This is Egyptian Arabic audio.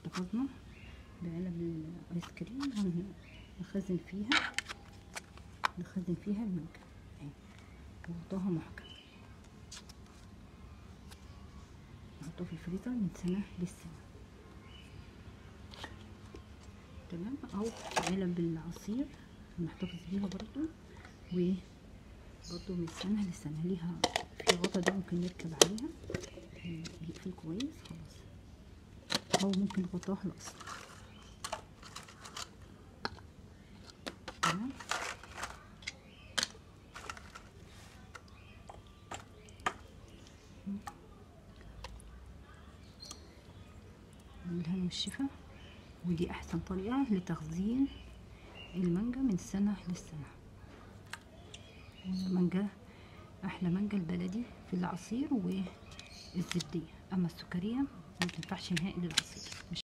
احتفظنا بعلب الايس كريم هنخزن فيها نخزن فيها المانجا اهي وغطاها محكم نحطه في الفريزر من سنة للسنة تمام او علب العصير نحتفظ بيها برضو و برضو من سنة لسنة ليها في غطا ده ممكن نركب عليها يقفل كويس خلاص او ممكن غطاه الاصل تمام بالهنا والشفا ودي احسن طريقة لتخزين المانجا من سنة للسنة والمانجا احلى مانجا البلدي في العصير والزبدية اما السكرية ما تنفعش نهائي للعصير